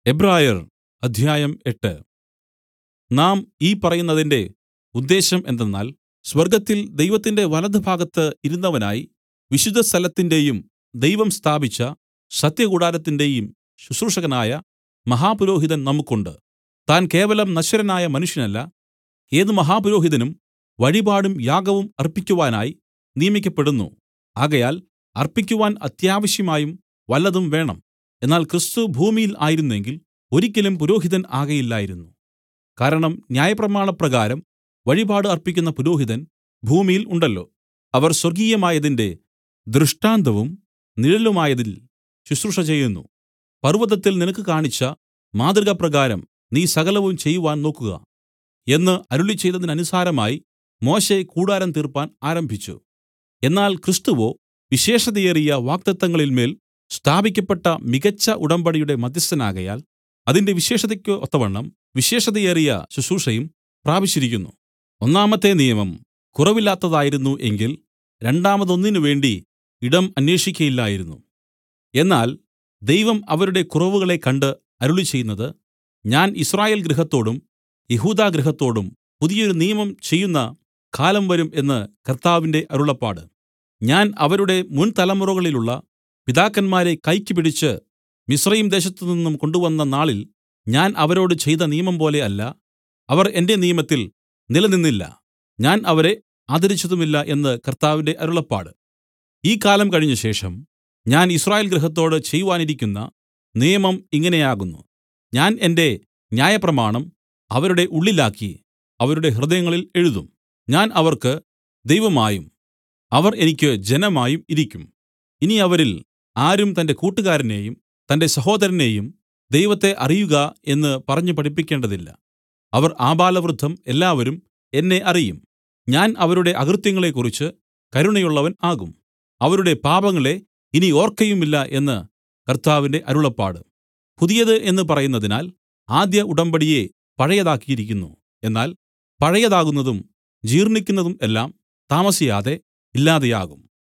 എബ്രായർ അധ്യായം എട്ട് നാം ഈ പറയുന്നതിന്റെ ഉദ്ദേശം എന്തെന്നാൽ സ്വർഗ്ഗത്തിൽ ദൈവത്തിന്റെ വലത്തുഭാഗത്ത് ഇരുന്നവനായി വിശുദ്ധസ്ഥലത്തിന്റെയും ദൈവം സ്ഥാപിച്ച സത്യകൂടാരത്തിന്റെയും ശുശ്രൂഷകനായ മഹാപുരോഹിതൻ നമുക്കുണ്ട് താൻ കേവലം നശ്വരനായ മനുഷ്യനല്ല ഏത് മഹാപുരോഹിതനും വഴിപാടും യാഗവും അർപ്പിക്കുവാനായി നിയമിക്കപ്പെടുന്നു ആകയാൽ അർപ്പിക്കുവാൻ അത്യാവശ്യമായും വല്ലതും വേണം എന്നാൽ ക്രിസ്തു ഭൂമിയിൽ ആയിരുന്നെങ്കിൽ ഒരിക്കലും പുരോഹിതൻ ആകയില്ലായിരുന്നു കാരണം ന്യായപ്രമാണപ്രകാരം വഴിപാട് അർപ്പിക്കുന്ന പുരോഹിതൻ ഭൂമിയിൽ ഉണ്ടല്ലോ അവർ സ്വർഗ്ഗീയമായതിന്റെ ദൃഷ്ടാന്തവും നിഴലുമായതിൽ ശുശ്രൂഷ ചെയ്യുന്നു പർവ്വതത്തിൽ നിനക്ക് കാണിച്ച മാതൃകപ്രകാരം നീ സകലവും ചെയ്‌വാൻ നോക്കുക എന്ന് അരുളിച്ചെയ്തതിനനുസാരമായി മോശെ കൂടാരം തീർപ്പാൻ ആരംഭിച്ചു എന്നാൽ ക്രിസ്തുവോ വിശേഷതയേറിയ വാഗ്ദത്തങ്ങളിന്മേൽ സ്ഥാപിക്കപ്പെട്ട മികച്ച ഉടമ്പടിയുടെ മദ്ധ്യസ്ഥനാകയാൽ അതിന്റെ വിശേഷതയ്ക്ക് ഒത്തവണ്ണം വിശേഷതയേറിയ ശുശ്രൂഷയും പ്രാപിച്ചിരിക്കുന്നു ഒന്നാമത്തെ നിയമം കുറവില്ലാത്തതായിരുന്നു എങ്കിൽ രണ്ടാമതൊന്നിനു വേണ്ടി ഇടം അന്വേഷിക്കയില്ലായിരുന്നു എന്നാൽ ദൈവം അവരുടെ കുറവുകളെ കണ്ട് അരുളിച്ചെയ്യുന്നത് ഞാൻ യിസ്രായേൽ ഗൃഹത്തോടും യെഹൂദാഗൃഹത്തോടും പുതിയൊരു നിയമം ചെയ്യുന്ന കാലം വരും എന്ന് കർത്താവിന്റെ അരുളപ്പാട് ഞാൻ അവരുടെ മുൻതലമുറകളിലുള്ള പിതാക്കന്മാരെ കൈക്ക് പിടിച്ച് മിസ്രയീംദേശത്തുനിന്നും കൊണ്ടുവന്ന നാളിൽ ഞാൻ അവരോട് ചെയ്ത നിയമംപോലെ അല്ല അവർ എന്റെ നിയമത്തിൽ നിലനിന്നില്ല ഞാൻ അവരെ ആദരിച്ചതുമില്ല എന്ന് കർത്താവിന്റെ അരുളപ്പാട് ഈ കാലം കഴിഞ്ഞശേഷം ഞാൻ യിസ്രായേൽ ഗൃഹത്തോട് ചെയ്‌വാനിരിക്കുന്ന നിയമം ഇങ്ങനെയാകുന്നു ഞാൻ എന്റെ ന്യായപ്രമാണം അവരുടെ ഉള്ളിലാക്കി അവരുടെ ഹൃദയങ്ങളിൽ എഴുതും ഞാൻ അവർക്ക് ദൈവമായും അവർ എനിക്ക് ജനമായും ഇരിക്കും ഇനി അവരിൽ ആരും തന്റെ കൂട്ടുകാരനെയും തന്റെ സഹോദരനെയും ദൈവത്തെ അറിയുക എന്ന് പറഞ്ഞു പഠിപ്പിക്കേണ്ടതില്ല അവർ ആബാലവൃദ്ധം എല്ലാവരും എന്നെ അറിയും ഞാൻ അവരുടെ അകൃത്യങ്ങളെക്കുറിച്ച് കരുണയുള്ളവൻ ആകും അവരുടെ പാപങ്ങളെ ഇനി ഓർക്കയുമില്ല എന്ന് കർത്താവിന്റെ അരുളപ്പാട് പുതിയത് എന്ന് പറയുന്നതിനാൽ ആദ്യ ഉടമ്പടിയെ പഴയതാക്കിയിരിക്കുന്നു എന്നാൽ പഴയതാകുന്നതും ജീർണ്ണിക്കുന്നതും എല്ലാം താമസിയാതെ ഇല്ലാതെയാകും